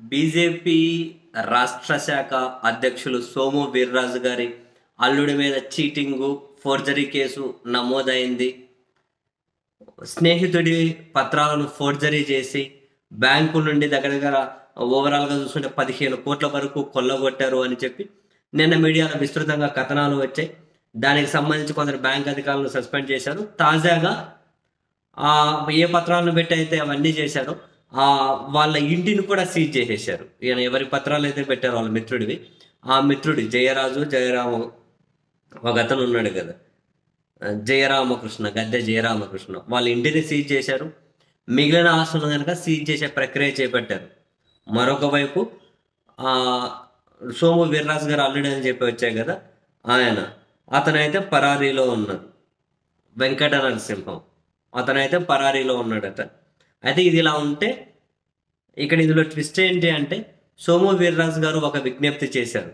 BJP రాష్ట్ర శాఖ అధ్యక్షులు సోము వీర్రాజు గారి అల్లుడి మీద చీటింగు ఫోర్జరీ కేసు నమోదైంది స్నేహితుడి పత్రాలను ఫోర్జరీ చేసి బ్యాంకు నుండి దగ్గర దగ్గర ఓవరాల్గా చూసుకుంటే పదిహేను కోట్ల వరకు కొల్లగొట్టారు అని చెప్పి నిన్న మీడియాలో విస్తృతంగా కథనాలు వచ్చాయి దానికి సంబంధించి కొందరు బ్యాంక్ అధికారులను సస్పెండ్ చేశారు తాజాగా ఆ ఏ పత్రాలను పెట్టి అయితే అవన్నీ చేశారో ఆ వాళ్ళ ఇంటిని కూడా సీజ్ చేసేశారు ఈయన ఎవరి పత్రాలు అయితే పెట్టారో వాళ్ళ మిత్రుడివి ఆ మిత్రుడి జయరాజు జయరాము ఒక అతను ఉన్నాడు కదా జయరామకృష్ణ గద్దె జయరామకృష్ణ వాళ్ళ ఇంటిని సీజ్ చేశారు మిగిలిన ఆస్తులను కనుక సీజ్ చేసే ప్రక్రియ చేపట్టారు మరొక వైపు ఆ సోము వీర్రాజు గారు అల్లుడు అని చెప్పి వచ్చాయి కదా ఆయన అతనైతే పరారీలో ఉన్నారు వెంకట నరసింహం అతనైతే పరారీలో ఉన్నాడట అయితే ఇది ఇలా ఉంటే ఇక్కడ ఇందులో ట్విస్ట్ ఏంటి అంటే సోము వీర్రాజు గారు ఒక విజ్ఞప్తి చేశారు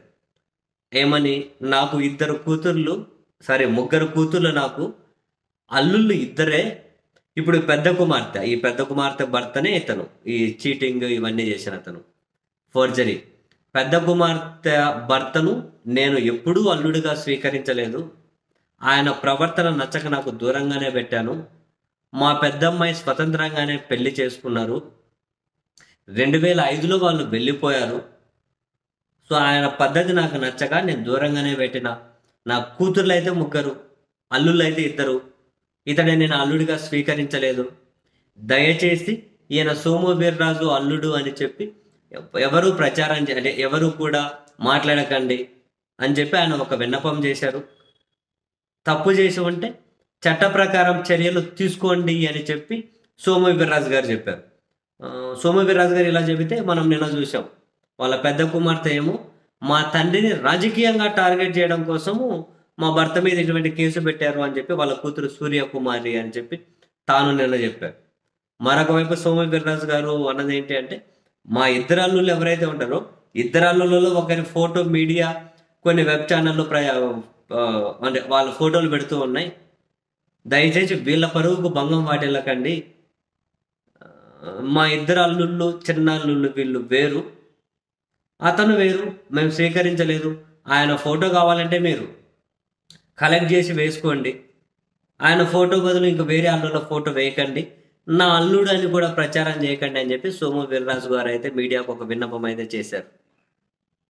ఏమని నాకు ఇద్దరు కూతుర్లు సారీ ముగ్గురు కూతుర్లు నాకు అల్లుళ్ళు ఇద్దరే ఇప్పుడు పెద్ద కుమార్తె ఈ పెద్ద కుమార్తె భర్తనే ఇతను ఈ చీటింగ్ ఇవన్నీ చేసిన అతను ఫోర్జరీ పెద్ద కుమార్తె భర్తను నేను ఎప్పుడూ అల్లుడిగా స్వీకరించలేదు ఆయన ప్రవర్తన నచ్చక నాకు దూరంగానే పెట్టాను మా పెద్దమ్మాయి స్వతంత్రంగానే పెళ్లి చేసుకున్నారు రెండు వేల ఐదులో వాళ్ళు వెళ్ళిపోయారు సో ఆయన పద్ధతి నాకు నచ్చక నేను దూరంగానే పెట్టిన నా కూతుర్లు అయితే ముగ్గురు అల్లుళ్ళు అయితే ఇద్దరు ఇతడే నేను అల్లుడిగా స్వీకరించలేదు దయచేసి ఈయన సోము వీర్రాజు అల్లుడు అని చెప్పి ఎవరు ప్రచారం చే- అంటే ఎవరు కూడా మాట్లాడకండి అని చెప్పి ఆయన ఒక విన్నపం చేశారు తప్పు చేసి ఉంటే చట్ట ప్రకారం చర్యలు తీసుకోండి అని చెప్పి సోము వీర్రాజు గారు చెప్పారు ఆ, సోము వీర్రాజు గారు ఇలా చెబితే మనం నిన్న చూసాం వాళ్ళ పెద్ద కుమార్తె ఏమో మా తండ్రిని రాజకీయంగా టార్గెట్ చేయడం కోసము మా భర్త మీద ఇటువంటి కేసు పెట్టారు అని చెప్పి వాళ్ళ కూతురు సూర్యకుమారి అని చెప్పి తాను నిన్న చెప్పారు మరొక వైపు సోము వీర్రాజు గారు అన్నది ఏంటి అంటే మా ఇద్దరు అల్లుళ్ళు ఎవరైతే ఉంటారో ఇద్దరు అల్లులలో ఒకరి ఫోటో మీడియా కొన్ని వెబ్ ఛానళ్ళు ప్ర ఆ, అంటే వాళ్ళ ఫోటోలు పెడుతూ ఉన్నాయి దయచేసి వీళ్ళ పరుగుకు భంగం వాటిల్లకండి ఆ, మా ఇద్దరు అల్లుళ్ళు చిన్న అల్లుళ్ళు వీళ్ళు వేరు అతను వేరు మేము స్వీకరించలేదు ఆయన ఫోటో కావాలంటే మీరు కలెక్ట్ చేసి వేసుకోండి ఆయన ఫోటో బదులు ఇంక వేరే అల్లుల ఫోటో వేయకండి నా అల్లుడు అని కూడా ప్రచారం చేయకండి అని చెప్పి సోము వీర్రాజు గారు అయితే మీడియాకు ఒక విన్నపం అయితే చేశారు